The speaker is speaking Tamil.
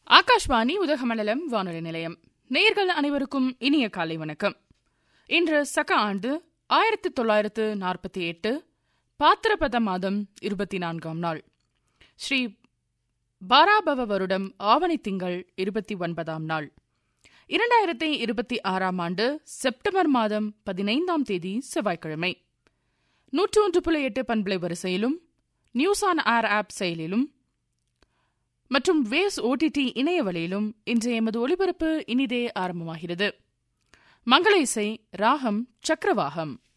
ஆகாஷ்வாணி உதகமண்டலம் வானொலி நிலையம் நேயர்கள் அனைவருக்கும் இனிய காலை வணக்கம் இன்று சக ஆண்டு ஆயிரத்தி தொள்ளாயிரத்து நாற்பத்தி எட்டு பாத்திரபத மாதம் இருபத்தி நான்காம் நாள் ஸ்ரீ பாராபவ வருடம் ஆவணி திங்கள் இருபத்தி ஒன்பதாம் நாள் இரண்டாயிரத்தி இருபத்தி ஆறாம் ஆண்டு செப்டம்பர் மாதம் பதினைந்தாம் தேதி செவ்வாய்க்கிழமை நூற்று ஒன்று புள்ளி எட்டு பண்பலை வரிசையிலும் நியூஸ் ஆன் ஏர் ஆப் செயலிலும் மற்றும் வேஸ் ஓடிடி இணையவழியிலும் இன்றைய எமது ஒலிபரப்பு இனிதே ஆரம்பமாகிறது மங்கள இசை ராகம் சக்கரவாகம்